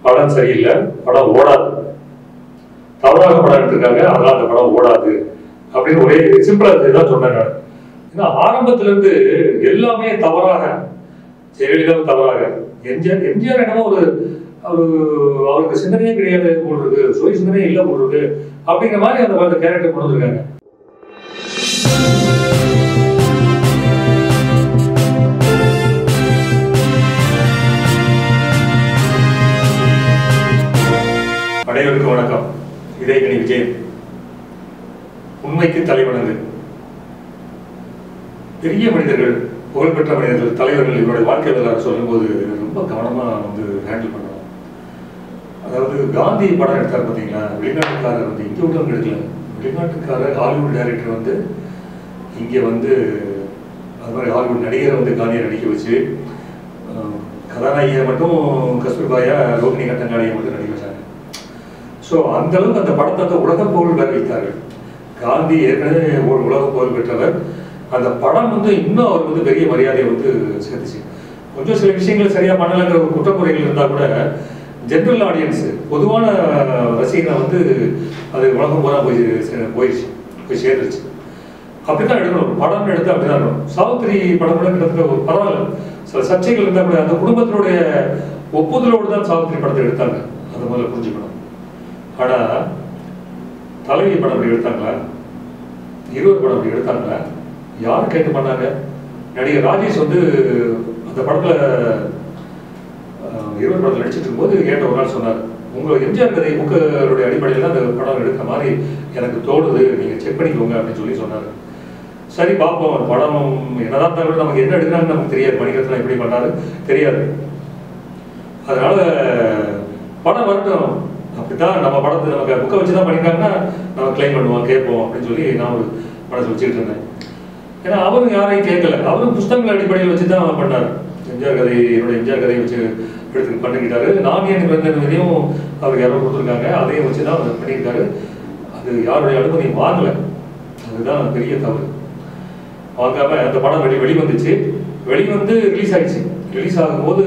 படம் சரியில்லை படம் ஓடாது தவறாக படம் எடுத்திருக்காங்க அதனால அந்த படம் ஓடாது அப்படின்னு ஒரே சிம்பிளா தான் சொன்னேன் நான் ஏன்னா ஆரம்பத்துல இருந்து எல்லாமே தவறாக ஜெயலலிதா தவறாக எம்ஜிஆர் எம்ஜிஆர் என்னமோ ஒரு ஒரு அவருக்கு சிந்தனையே கிடையாது போல் இருக்கு சுய சிந்தனையே இல்லை போல் இருக்கு அப்படிங்கிற மாதிரி அந்த அந்த கேரக்டர் கொண்டு வந்திருக்காங்க அனைவருக்கும் வணக்கம் இதயகனி விஜயன் உண்மைக்கு தலைவணங்கு பெரிய மனிதர்கள் புகழ்பெற்ற மனிதர்கள் தலைவர்கள் இவருடைய வாழ்க்கை வரலாறு சொல்லும்போது ரொம்ப கவனமா வந்து ஹேண்டில் பண்ணணும் அதாவது காந்தி படம் எடுத்தார் பார்த்தீங்களா வெளிநாட்டுக்காரர் வந்து இங்கே விட்டு எடுக்கல வெளிநாட்டுக்காரர் ஹாலிவுட் டைரக்டர் வந்து இங்கே வந்து அது மாதிரி ஹாலிவுட் நடிகரை வந்து காந்தியை நடிக்க வச்சு அஹ், கதாநாயகியை மட்டும் கஸ்தூர்பாயா ரோகிணி கட்டங்காளியை மட்டும் நடிக்க வச்சாங்க ஸோ அந்த அளவுக்கு அந்த படத்தை வந்து உலக புகழ் பெற வைத்தார்கள் காந்தி ஏற்கனவே ஒரு உலக புகழ் பெற்றவர் அந்த படம் வந்து இன்னும் அவருக்கு வந்து பெரிய மரியாதையை வந்து சேர்த்துச்சு கொஞ்சம் சில விஷயங்கள் சரியா பண்ணலைங்கிற ஒரு குற்றக்குறைகள் இருந்தால் கூட ஜென்ரல் ஆடியன்ஸ் பொதுவான ரசிகனை வந்து அது உலகம் பூரா போய் சே- போயிடுச்சு போய் சேர்ந்துருச்சு அப்படிதான் எடுக்கணும் படம் எடுத்து அப்படிதான் இருக்கணும் சாவித்திரி படம் கூட கிட்டத்தட்ட ஒரு பரவாயில்ல சில சர்ச்சைகள் இருந்தால் கூட அந்த குடும்பத்தினுடைய ஒப்புதலோடு தான் சாவித்திரி படத்தை எடுத்தாங்க அதை முதல்ல புரிஞ்சுக்கணும் ஆனா தலைவி படம் அப்படி எடுத்தாங்களா இருவர் படம் அப்படி எடுத்தாங்களா யார் கேட்டு பண்ணாங்க நடிகர் ராஜேஷ் வந்து அந்த படத்துல அஹ், இருவர் படத்தில் நடிச்சிட்டு இருக்கும்போது கேட்ட ஒரு நாள் சொன்னார் உங்க எம்ஜிஆர் கதை புக்கருடைய அடிப்படையில் தான் அந்த படம் எடுக்க மாதிரி எனக்கு தோணுது நீங்க செக் பண்ணிக்கோங்க அப்படின்னு சொல்லி சொன்னார் சரி பார்ப்போம் அந்த படம் என்னதான் இருந்தாலும் கூட நமக்கு என்ன எடுக்கிறாங்கன்னு நமக்கு தெரியாது மணிரத்னம் எப்படி பண்ணாரு தெரியாது அதனால படம் வரட்டும் அப்படித்தான் நம்ம படத்தை நமக்கு புக்கை வச்சு தான் பண்ணிட்டாங்கன்னா நம்ம கிளைம் பண்ணுவோம் கேட்போம் அப்படின்னு சொல்லி நான் ஒரு படத்தை வச்சுட்டு இருந்தேன் ஏன்னா அவரும் யாரையும் கேட்கல அவரும் புஸ்தகங்கள் அடிப்படையில் வச்சு தான் பண்ணார் எம்ஜிஆர் கதை என்னோட எம்ஜிஆர் கதையை வச்சு எடுத்து பண்ணிக்கிட்டாரு நான் என் பிறந்ததையும் அவருக்கு யாரோ கொடுத்துருக்காங்க அதையும் வச்சு தான் அவர் பண்ணியிருக்காரு அது யாருடைய அனுமதியும் வாங்கல அதுதான் பெரிய தவறு வாங்காம அந்த படம் வெளி வெளிவந்துச்சு வெளிவந்து ரிலீஸ் ஆயிடுச்சு ரிலீஸ் ஆகும்போது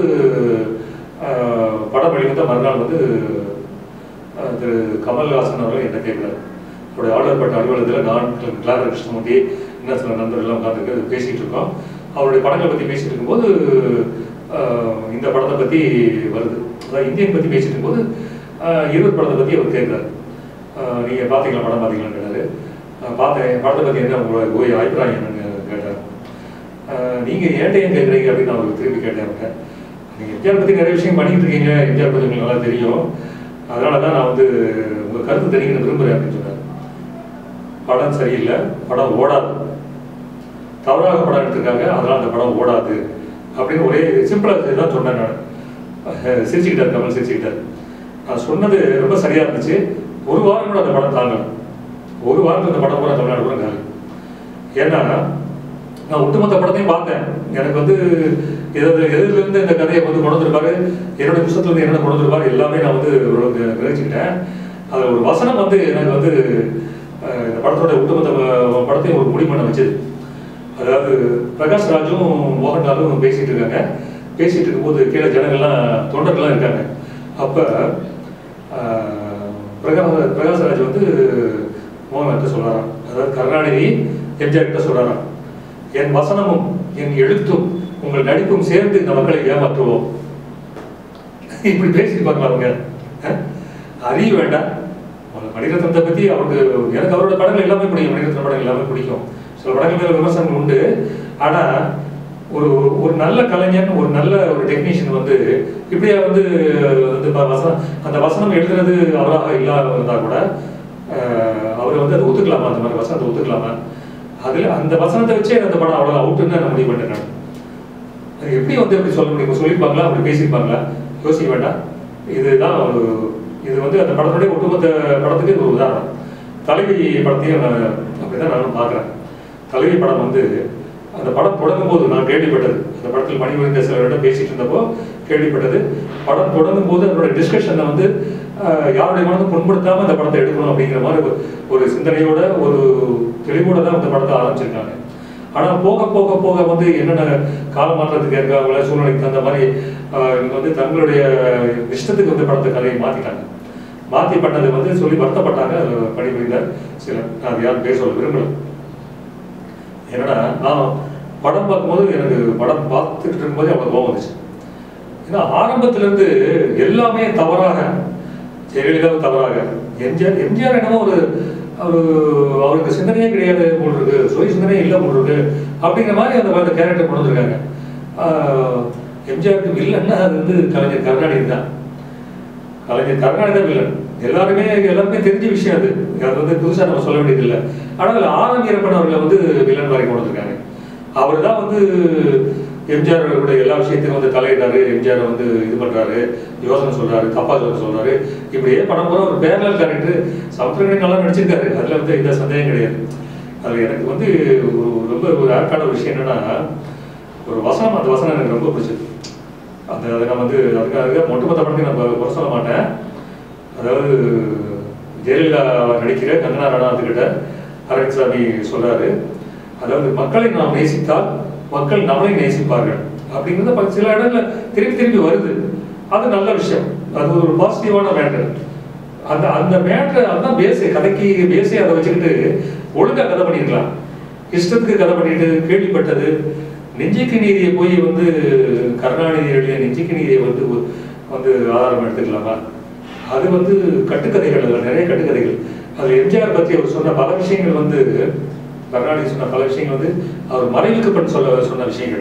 ஆஹ், படம் வெளிவந்த மறுநாள் வந்து ஆஹ், திரு கமல்ஹாசன் அவர்கள் என்ன கேட்கிறார் அவருடைய ஆர்டர்பட்ட அலுவலகத்தில் நான் கிளாரா கிருஷ்ணமூர்த்தி இன்னும் சில நண்பர்கள்லாம் உட்காந்துருக்கு பேசிட்டு இருக்கோம் அவருடைய படங்களை பற்றி பேசிட்டு இருக்கும்போது ஆஹ், இந்த படத்தை பற்றி வருது அதாவது இந்தியன் பற்றி பேசிட்டு இருக்கும்போது ஆஹ், இருவர் படத்தை பற்றி அவர் கேட்குறாரு நீங்கள் பார்த்தீங்களா படம் பார்த்தீங்களான்னு கேட்டாரு ஆஹ், பார்த்தேன் படத்தை பற்றி என்ன உங்களோட ஓய் அபிப்பிராயம் என்னன்னு கேட்டார் ஆஹ், நீங்க ஏன்ட்ட ஏன் கேட்குறீங்க அப்படின்னு நான் அவருக்கு திருப்பி கேட்டேன் அவர்கிட்ட நீங்க எம்ஜிஆர் பத்தி நிறைய விஷயம் பண்ணிட்டு இருக்கீங்க எம்ஜிஆர் பத்தி உங்களுக்கு நல்லா தெரியும் அதனால தான் நான் வந்து உங்க கருத்து தெரியுங்கன்னு விரும்புறேன் அப்படின்னு சொன்னார் படம் சரியில்லை படம் ஓடாது தவறாக படம் எடுத்திருக்காங்க அதனால அந்த படம் ஓடாது அப்படின்னு ஒரே சிம்பிளா தான் சொன்னேன் நான் அஹ் சிரிச்சுக்கிட்டார் கமல் சிரிச்சுக்கிட்டார் நான் சொன்னது ரொம்ப சரியா இருந்துச்சு ஒரு வாரம் கூட அந்த படம் தாங்கல ஒரு வாரத்துல அந்த படம் பூரா தமிழ்நாடு பூரா காலி ஏன்னா நான் ஒட்டுமொத்த படத்தையும் பார்த்தேன் எனக்கு வந்து எதாவது எதுல இருந்து இந்த கதையை வந்து கொண்டு வந்திருப்பாரு என்னுடைய புத்தகத்துல இருந்து என்ன கொண்டு வந்திருப்பாரு எல்லாமே நான் வந்து ஓரளவுக்கு கிரகிச்சுக்கிட்டேன் அதுல ஒரு வசனம் வந்து எனக்கு வந்து அஹ், இந்த படத்தோட ஒட்டுமொத்த ப- படத்தையும் ஒரு முடிவு பண்ண வச்சது அதாவது பிரகாஷ் ராஜும் மோகன்லாலும் பேசிட்டு இருக்காங்க பேசிட்டு இருக்கும்போது கீழே ஜனங்கள்லாம் தொண்டர்கள்லாம் இருக்காங்க அப்ப ஆஹ், பிரகாஷ் பிரகாஷ்ராஜ் வந்து மோகன்லால்கிட்ட சொல்றாராம் அதாவது கருணாநிதி எம்ஜிஆர் கிட்ட சொல்றாராம் என் வசனமும் என் எழுத்தும் உங்கள் நடிப்பும் சேர்ந்து இந்த மக்களை ஏமாற்றுவோம் இப்படி பேசியிருப்பாங்களா அவங்க அஹ்? அறிய வேண்டாம் அவங்க மணிரத்னத்தை பத்தி அவருக்கு எனக்கு அவரோட படங்கள் எல்லாமே பிடிக்கும் மணிரத்ன படங்கள் எல்லாமே பிடிக்கும் சில படங்கள் மேல விமர்சனம் உண்டு ஆனா ஒரு ஒரு நல்ல கலைஞன் ஒரு நல்ல ஒரு டெக்னீஷியன் வந்து இப்படியே வந்து வந்து ப- வசனம் அந்த வசனம் எழுதுறது அவராக இல்லாத இருந்தா கூட அஹ், அவர் வந்து அதை ஒத்துக்கலாமா அந்த மாதிரி வசனத்தை ஒத்துக்கலாமா அதுல அந்த வசனத்தை வச்சே அந்த படம் அவ்வளவு அவுட்டுன்னு நான் முடிவு பண்ணேன் நான். அது எப்படி வந்து எப்படி சொல்ல முடியும் சொல்லியிருப்பாங்களா அப்படி பேசியிருப்பாங்களா யோசிக்க வேண்டாம் இதுதான் ஒரு இது வந்து அந்த படத்துடைய ஒட்டுமொத்த படத்துக்கு இது ஒரு உதாரணம் தலைவி படத்தையும் நான் அப்படிதான் நானும் பார்க்குறேன் தலைவி படம் வந்து அந்த படம் தொடங்கும் போது நான் கேள்விப்பட்டது அந்த படத்தில் பணிபுரிந்த சிலரிடம் பேசிட்டு இருந்தப்போ கேள்விப்பட்டது படம் தொடங்கும் போது அதனுடைய டிஸ்கஷனை வந்து ஆஹ், யாருடைய மனதும் புண்படுத்தாம அந்த படத்தை எடுக்கணும் அப்படிங்கிற மாதிரி ஒரு- ஒரு சிந்தனையோட ஒரு தெளிவோட தான் அந்த படத்தை ஆரம்பிச்சிருக்காங்க ஆனால் போக போக போக வந்து என்னென்ன காலமாற்றத்துக்கு இருக்காங்கள சூழ்நிலைக்கு தகுந்த மாதிரி ஆஹ், இவங்க வந்து தங்களுடைய இஷ்டத்துக்கு வந்து படத்தை கதையை மாற்றிட்டாங்க மாற்றி பண்ணது வந்து சொல்லி வருத்தப்பட்டாங்க அது பணிபுரிந்த சிலர் அது யாரும் பேர் சொல்ல விரும்பல என்னன்னா நான் படம் பார்க்கும்போது எனக்கு படம் பார்த்துக்கிட்டு இருக்கும்போது அவ்வளோ கோவம் வந்துச்சு ஏன்னா ஆரம்பத்துல இருந்து எல்லாமே தவறாக ஜெயலலிதாவும் தவறாக எம்ஜிஆர் எம்ஜிஆர் என்னமோ ஒரு ஒரு அவருக்கு சிந்தனையே கிடையாது போல் இருக்கு சுய சிந்தனையே இல்லை போல் இருக்கு அப்படிங்கிற மாதிரி அந்த அந்த கேரக்டர் கொண்டு வந்திருக்காங்க ஆஹ் எம்ஜிஆருக்கு வில்லன்னா அது வந்து கலைஞர் கருணாநிதி தான் கலைஞர் கருணாநிதி தான் வில்லன் எல்லாருமே எல்லாருமே தெரிஞ்ச விஷயம் அது அது வந்து புதுசா நம்ம சொல்ல வேண்டியதில்லை ஆனால் ஆரம் வீரப்பன் அவர்களை வந்து வில்லன் மாதிரி கொண்டு வந்திருக்காங்க அவர் தான் வந்து எம்ஜிஆர் அவர்களுடைய எல்லா விஷயத்தையும் வந்து தலையிட்டாரு எம்ஜிஆர் வந்து இது பண்றாரு யோசனை சொல்றாரு தப்பா சொல்ல சொல்றாரு இப்படியே படம் போற ஒரு பேரலல் கேரக்டர் சமுத்திரகணி நல்லா நடிச்சிருக்காரு அதுல வந்து எந்த சந்தேகம் கிடையாது அதுல எனக்கு வந்து ஒரு ரொம்ப ஒரு ஆர்க்கான ஒரு விஷயம் என்னன்னா ஒரு வசனம் அந்த வசனம் எனக்கு ரொம்ப பிடிச்சது அந்த அதை நான் வந்து அதுக்காக ஒட்டுமொத்த படத்தையும் நம்ம குறை சொல்ல மாட்டேன் அதாவது ஜெயலலிதா நடிக்கிற கங்கனா ரணாத்துக்கிட்ட அரவிந்த்சாமி சொல்றாரு அதாவது மக்களை நாம் நேசித்தால் மக்கள் நம்மளை நேசிப்பார்கள் அப்படிங்கிறது பல- சில இடங்கள்ல திருப்பி திருப்பி வருது அது நல்ல விஷயம் அது ஒரு பாசிட்டிவான மேட்டர் அந்த அந்த மேட்டர் அதுதான் பேசு கதைக்கு பேசி அதை வச்சுக்கிட்டு ஒழுங்கா கதை பண்ணிருக்கலாம் இஷ்டத்துக்கு கதை பண்ணிட்டு கேள்விப்பட்டது நெஞ்சுக்கு நீதியை போய் வந்து கருணாநிதி எழுதிய நெஞ்சுக்கு நீதியை வந்து வந்து ஆதாரம் எடுத்துக்கலாமா அது வந்து கட்டுக்கதைகள் அதில் நிறைய கட்டுக்கதைகள் அது எம்ஜிஆர் பற்றி அவர் சொன்ன பல விஷயங்கள் வந்து கருணாநிதி சொன்ன பல விஷயங்கள் வந்து அவர் மறைவுக்கு பண்ண சொல்ல சொன்ன விஷயங்கள்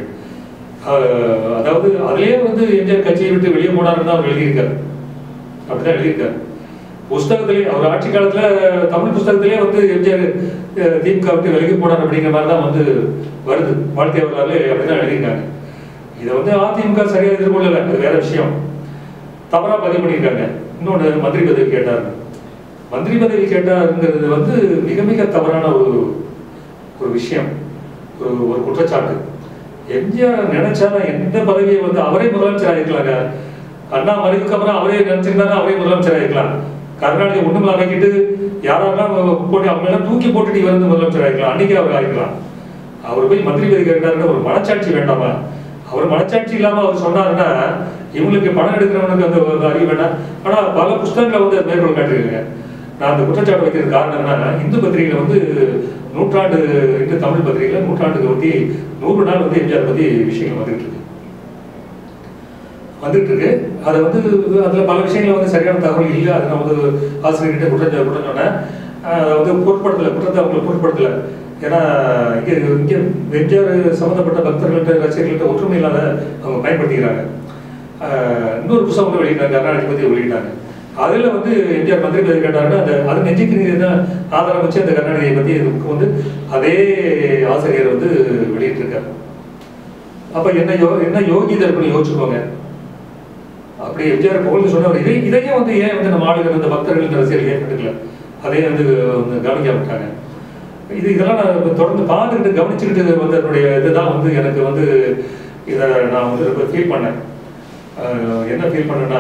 ஆஹ் அதாவது அதுலயே வந்து எம்ஜிஆர் கட்சியை விட்டு வெளியே போனாருன்னு தான் அவர் எழுதியிருக்காரு அப்படிதான் எழுதியிருக்காரு புஸ்தகத்திலே அவர் ஆட்சி காலத்துல தமிழ் புஸ்தகத்திலே வந்து எம்ஜிஆர் அஹ், திமுக விட்டு விலகி போனார் அப்படிங்கிற மாதிரி தான் வந்து வருது வாழ்க்கை வரலாறுல அப்படிதான் எழுதியிருக்காங்க இதை வந்து அதிமுக சரியா எதிர்கொள்ளல அது வேற விஷயம் தவறா பதிவு பண்ணியிருக்காங்க இன்னொன்று மந்திரி பதவி கேட்டார் மந்திரி பதவி கேட்டாருங்கிறது வந்து மிக மிக தவறான ஒரு ஒரு விஷயம் ஒரு ஒரு குற்றச்சாட்டு எம்ஜிஆர் நினைச்சாலும் எந்த பதவியை வந்து அவரே முதலமைச்சர் ஆயிருக்கலாங்க அண்ணா மறைவுக்கு அப்புறம் அவரே நினைச்சிருந்தாலும் அவரே முதலமைச்சர் ஆயிருக்கலாம் கருணாநிதி ஒண்ணுமில்ல அமைக்கிட்டு யாரெல்லாம் போட்டு அவங்க எல்லாம் தூக்கி போட்டுட்டு இவர் வந்து முதலமைச்சர் ஆயிருக்கலாம் அன்னைக்கே அவர் ஆயிருக்கலாம் அவர் போய் மந்திரி பதவி கேட்டாருன்னா ஒரு மனச்சாட்சி வேண்டாமா அவர் மனச்சாட்சி இல்லாம அவர் சொன்னாருன்னா இவங்களுக்கு பணம் எடுக்கிறவனுக்கு அந்த ஒரு அறிவு வேண்டாம் ஆனா பல புஸ்தகங்களை வந்து அது மேற்கோள் காட்டிருக்காங்க நான் அந்த குற்றச்சாட்டு வைக்கிறது காரணம் என்னன்னா இந்து பத்திரிகையில வந்து நூற்றாண்டு இந்து தமிழ் பத்திரிகையில நூற்றாண்டுக்கு ஒட்டி நூறு நாள் வந்து எம்ஜிஆர் பத்தி விஷயங்கள் வந்துட்டு இருக்கு வந்துட்டு இருக்கு அதை வந்து அதுல பல விஷயங்கள் வந்து சரியான தகவல் இல்லை அதை நான் வந்து ஆசிரியர்கிட்ட குற்றம் குற்றம் சொன்னேன் அஹ் அதை வந்து பொருட்படுத்தல குற்றத்தை அவங்களை பொருட்படுத்தல ஏன்னா இங்க இங்க எம்ஜிஆர் சம்பந்தப்பட்ட பக்தர்கள்ட்ட ரசிகர்கள்ட்ட ஒற்றுமை இல்லாத அவங்க பயன்படுத்திக்கிறாங்க அஹ் இன்னொரு புத்தகம் வந்து வெளியிட்டாங்க கருணாநிதி பத்தி வெளியிட்டாங்க அதுல வந்து எம்ஜிஆர் மந்திரி பதவி கேட்டாருன்னா அந்த அது நெஞ்சுக்கு நீதி தான் ஆதாரம் வச்சு அந்த கருணாநிதியை பத்தி இந்த புக்கு வந்து அதே ஆசிரியர் வந்து வெளியிட்டிருக்காரு அப்ப என்ன யோ என்ன யோகிதை இருக்குன்னு யோசிச்சுக்கோங்க அப்படி எம்ஜிஆர் புகழ்ந்து சொன்னவர் இதை இதையே வந்து ஏன் வந்து நம்ம ஆளுநர் இந்த பக்தர்கள் இந்த ரசிகர்கள் ஏன் கண்டுக்கல அதே வந்து வந்து கவனிக்க விட்டாங்க இது இதெல்லாம் நான் இப்ப தொடர்ந்து பார்த்துக்கிட்டு கவனிச்சுக்கிட்டு வந்து என்னுடைய இதுதான் வந்து எனக்கு வந்து இதை நான் வந்து ரொம்ப ஃபீல் பண்ணேன் அஹ் என்ன ஃபீல் பண்ணேன்னா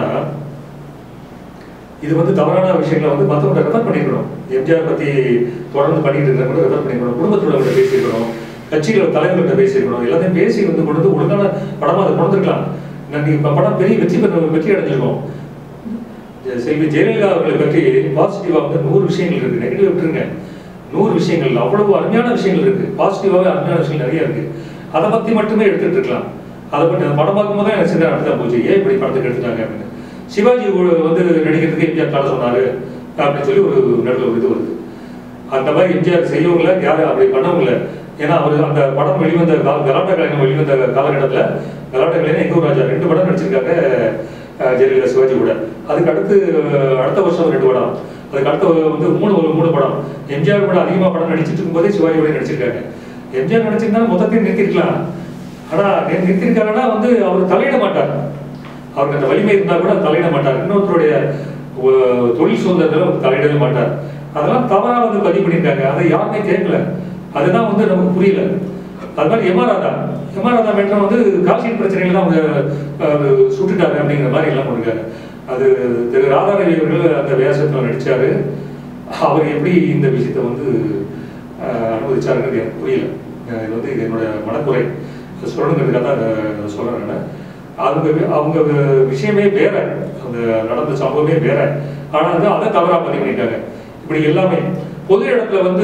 இது வந்து தவறான விஷயங்களை வந்து மற்றவங்க ரெஃபர் பண்ணிக்கணும் எம்ஜிஆர் பத்தி தொடர்ந்து பண்ணிட்டு இருக்கிறவங்க ரெஃபர் பண்ணிக்கணும் குடும்பத்தோட பேசியிருக்கணும் கட்சிகளோட தலைவர்கள்ட்ட பேசியிருக்கணும் எல்லாத்தையும் பேசி வந்து கொண்டு வந்து ஒழுங்கான படமா அதை கொடுத்துருக்கலாம் நீங்க இப்ப படம் பெரிய வெற்றி பெற்ற வெற்றி அடைஞ்சிருக்கோம் ஜெ- செல்வி ஜெயலலிதா அவர்களை பற்றி பாசிட்டிவா வந்து நூறு விஷயங்கள் இருக்கு நெகட்டிவ் விட்டுருங்க நூறு விஷயங்கள் அவ்வளவு அருமையான விஷயங்கள் இருக்கு பாசிட்டிவாவே அருமையான விஷயங்கள் நிறைய இருக்கு அதை பத்தி மட்டுமே எடுத்துட்டு இருக்கலாம் அதை பற்றி அந்த படம் பார்க்கும்போது எனக்கு சின்ன அப்படிதான் போச்சு ஏன் இப்படி படத்துக்கு எடுத்துட்டாங்க அப்படின்னு சிவாஜி ஒரு வந்து நடிக்கிறதுக்கு எம்ஜிஆர் தடை சொன்னாரு அப்படின்னு சொல்லி ஒரு நடுவில் ஒரு இது வருது அந்த மாதிரி எம்ஜிஆர் செய்யவங்கள யாரும் அப்படி பண்ணவங்கள ஏன்னா அவர் அந்த படம் வெளிவந்த கால கலாட்டா கலைஞர் வெளிவந்த காலகட்டத்தில் கலாட்டா கலைஞர் எங்கூர் ராஜா ரெண்டு படம் நடிச்சிருக்காங்க அஹ், ஜெயலலிதா சிவாஜி கூட அதுக்கு அடுத்து அஹ், அடுத்த வருஷம் ரெண்டு படம் அதுக்கு அடுத்த வந்து மூணு மூணு படம் எம்ஜிஆர் கூட அதிகமாக படம் நடிச்சிட்டு இருக்கும்போதே சிவாஜி கூட நடிச்சிருக்காங்க எம்ஜிஆர் நடிச்சிருந்தாலும் மொத்தத்தையும் நிறுத்திருக்கலாம் ஆனா நி- நிறுத்திருக்காங்கன்னா வந்து அவர் தலையிட மாட்டார் அவருக்கு அந்த வலிமை இருந்தா கூட தலையிட மாட்டார் இன்னொருத்தருடைய ஒ- தொழில் சுதந்திரத்துல அவர் தலையிடவே மாட்டார் அதெல்லாம் தவறா வந்து பதிவு பண்ணியிருக்காங்க அதை யாருமே கேட்கல அதுதான் வந்து நமக்கு புரியல அது மாதிரி எம்ஆராதா எம்ஆராதா மேட்டம் வந்து கால்ஷீட் பிரச்சனையில தான் அவங்க அஹ், சுட்டுட்டாரு அப்படிங்கிற மாதிரி எல்லாம் பண்ணிருக்காங்க அது திரு ராதாரவி அவர்கள் அந்த வேஷத்துல நடிச்சாரு அவர் எப்படி இந்த விஷயத்தை வந்து அஹ், அனுமதிச்சாருங்கிறது எனக்கு புரியல அஹ் இது வந்து என்னுடைய மனக்குறை அது சொல்லணுங்கிறதுக்காக தான் அதை சொல்கிறேன் நான் அவங்க வி- அவங்க வி- விஷயமே வேற அந்த நடந்த சம்பவமே வேற ஆனால் வந்து அதை தவறாக பதிவு பண்ணிட்டாங்க இப்படி எல்லாமே பொது இடத்துல வந்து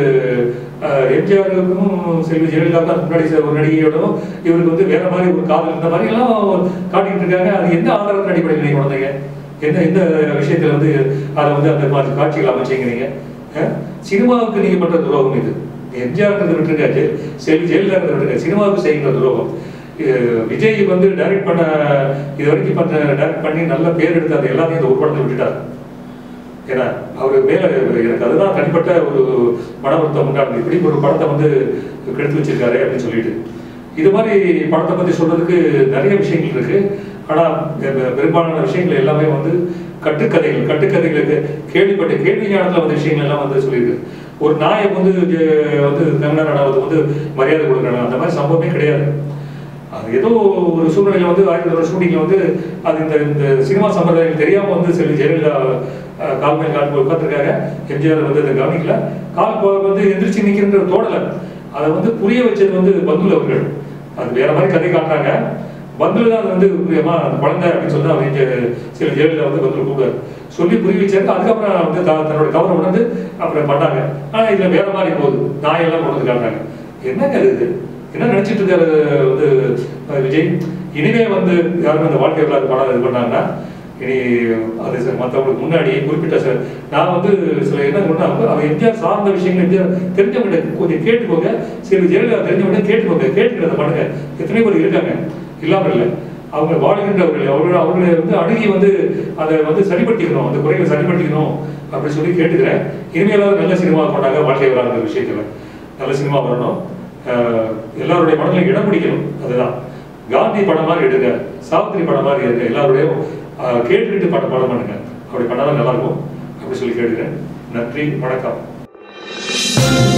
அஹ், எம்ஜிஆருக்கும் செல்வி ஜெயலலிதாவுக்கும் அதுக்கு முன்னாடி செய்த ஒரு நடிகையோடும் இவருக்கு வந்து வேற மாதிரி ஒரு காதல் இந்த மாதிரி எல்லாம் காட்டிக்கிட்டு இருக்காங்க அது எந்த ஆதாரத்தின் அடிப்படையில் நீங்க உணர்ந்தீங்க எந்த எந்த விஷயத்துல வந்து அதை வந்து அந்த மாதிரி காட்சிகள் அமைச்சீங்க நீங்க அஹ்? சினிமாவுக்கு நீங்க பண்ற துரோகம் இது எம்ஜிஆர் விட்டுருங்க ஜெ- செல்வி ஜெயலலிதா விட்டுருங்க சினிமாவுக்கு செய்கிற துரோகம் இது விஜய் வந்து டைரக்ட் பண்ண இது வரைக்கும் பண்ண டைரக்ட் பண்ணி நல்ல பேர் எடுத்து அதை எல்லாத்தையும் இந்த ஒரு படத்தை விட்டுட்டார் ஏன்னா அவர் மேல எனக்கு அதுதான் தனிப்பட்ட ஒரு மன வருத்தம் உண்டானது இப்படி ஒரு படத்தை வந்து கெடுத்து வச்சிருக்காரு அப்படின்னு சொல்லிட்டு இது மாதிரி படத்தை பத்தி சொல்றதுக்கு நிறைய விஷயங்கள் இருக்கு ஆனா பெ- பெரும்பாலான விஷயங்கள் எல்லாமே வந்து கட்டுக்கதைகள் கட்டுக்கதைகளுக்கு கேள்விப்பட்ட கேள்வி ஞானத்துல வந்த விஷயங்கள் எல்லாம் வந்து சொல்லியிருக்கு ஒரு நாயை வந்து ஜெ- வந்து கங்கனா ரனாவத் வந்து மரியாதை கொடுக்கணும் அந்த மாதிரி சம்பவமே கிடையாது அது ஏதோ ஒரு சூழ்நிலையில வந்து ஆயிரத்தி தொள்ளாயிரத்தி ஷூட்டிங்ல வந்து அது இந்த இந்த சினிமா சம்பிரதாயம் தெரியாம வந்து செல்வி ஜெயலலிதா அஹ், கால் மேல் கால் போய் உட்காந்துருக்காங்க எம்ஜிஆர் வந்து அதை கவனிக்கல கால் போ- வந்து எந்திரிச்சு நிக்கிற தோடல அதை வந்து புரிய வச்சது வந்து பந்துல் அவர்கள் அது வேற மாதிரி கதை காட்டுறாங்க பந்துல தான் அது வந்து புரியமா அந்த குழந்தை அப்படின்னு சொல்லி அவங்க ஜெ- சில ஜெயலலிதா வந்து பந்துல கூப்பிடாரு சொல்லி புரிய வச்சாரு அதுக்கப்புறம் வந்து த- தன்னோட கவனம் உணர்ந்து அப்புறம் பண்ணாங்க ஆனா இதுல வேற மாதிரி போகுது நாயெல்லாம் கொண்டு வந்து காட்டுறாங்க என்னங்க இது என்ன நினைச்சிட்டு இருக்காரு வந்து அஹ், விஜய் இனிமே வந்து யாரும் அந்த வாழ்க்கை வரலாறு படம் இது பண்ணாங்கன்னா இனி அது சார் மற்றவங்களுக்கு முன்னாடி குறிப்பிட்ட சார் நான் வந்து சில என்ன பண்ணா அவன் எம்ஜிஆர் சார்ந்த விஷயங்கள் எம்ஜிஆர் தெரிஞ்சவங்க கொஞ்சம் கேட்டுக்கோங்க சரி ஜெயலலிதா தெரிஞ்சவங்க கேட்டுக்கோங்க கேட்டுக்கிறத பண்ணுங்க எத்தனை பேர் இருக்காங்க இல்லாமல் இல்லை அவங்க வாழ்கின்றவர்கள் அவர்கள் அவர்களை வந்து அணுகி வந்து அதை வந்து சரிப்படுத்திக்கணும் அந்த குறைகளை சரிப்படுத்திக்கணும் அப்படின்னு சொல்லி கேட்டுக்கிறேன் இனிமேலாவது நல்ல சினிமா கொண்டாங்க வாழ்க்கை வராத விஷயத்துல நல்ல சினிமா வரணும் அஹ் எல்லாருடைய மனதிலும் இடம் பிடிக்கணும் அதுதான் காந்தி படம் மாதிரி எடுங்க சாவித்திரி படம் மாதிரி எடுங்க எல்லாருடையும் அஹ், கேட்டுக்கிட்டு படம் படம் பண்ணுங்க அப்படி பண்ணாதான் நல்லா இருக்கும் அப்படி சொல்லி கேட்டுக்கிறேன் நன்றி வணக்கம்